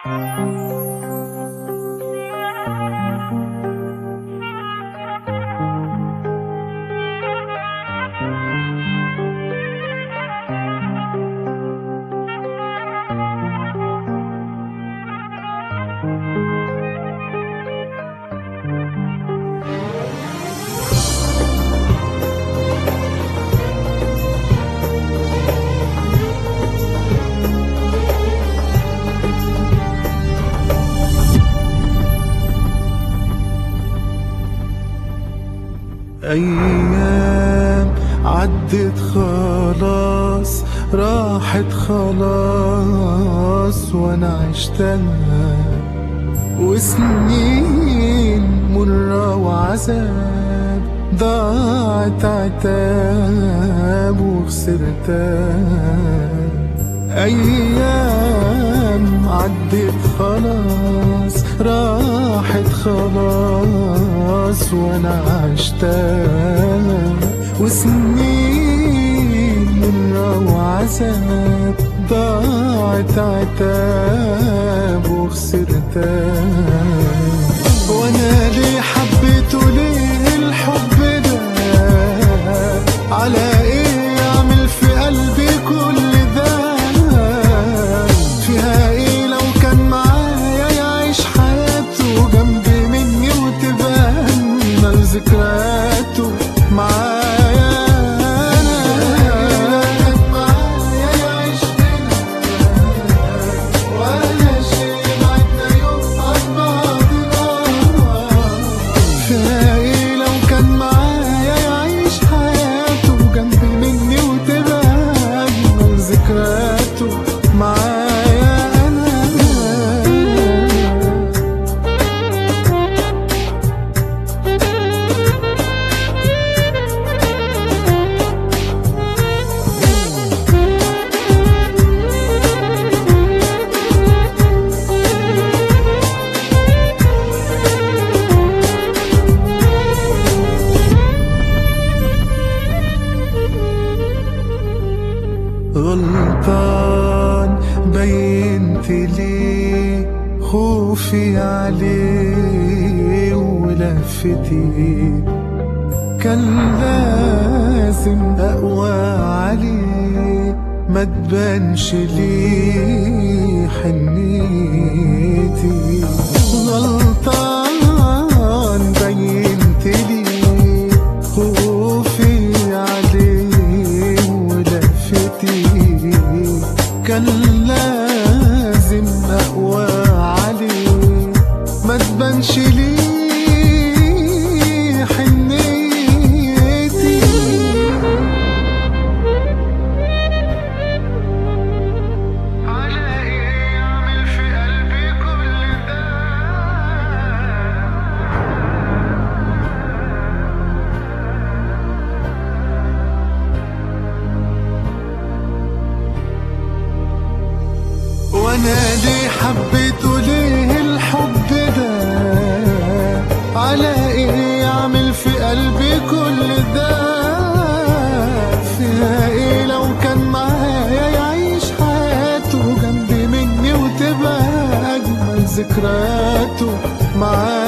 أيام عدت خلاص راحت خلاص وأنا عشتها وسنين مرة وعذاب ضاعت عتاب وخسرتها أيام عدت خلاص راحت خلاص وأنا عشتها وسنين مرة وعذاب ضاعت عتاب وخسرتها وانا ليه حبيته ليه الحب ده على ايه اعمل في قلبي كل ده فيها ايه لو كان معايا يعيش حياته جنبي مني وتبقى اجمل ذكرياته معايا أنا. معايا يعيش ولا شيء بعدنا يوم عن بعضنا فيها ايه لو كان معايا يعيش حياته جنبي مني وتبقى اجمل ذكرياته معايا انا غلطان بينت لي خوفي عليه ولفتي كان لازم اقوى عليه ما تبانش لي حنيتي غلطان بينت لي خوفي عليه ولفتي كان لازم اقوى عليه ما تبانش لي حنيتي على ايه يعمل في قلبي كل ده وانا ليه حبيته ليه الحب ده على ايه يعمل في قلبي كل ده فيها ايه لو كان معايا يعيش حياته جنبي مني وتبقى اجمل ذكرياته معايا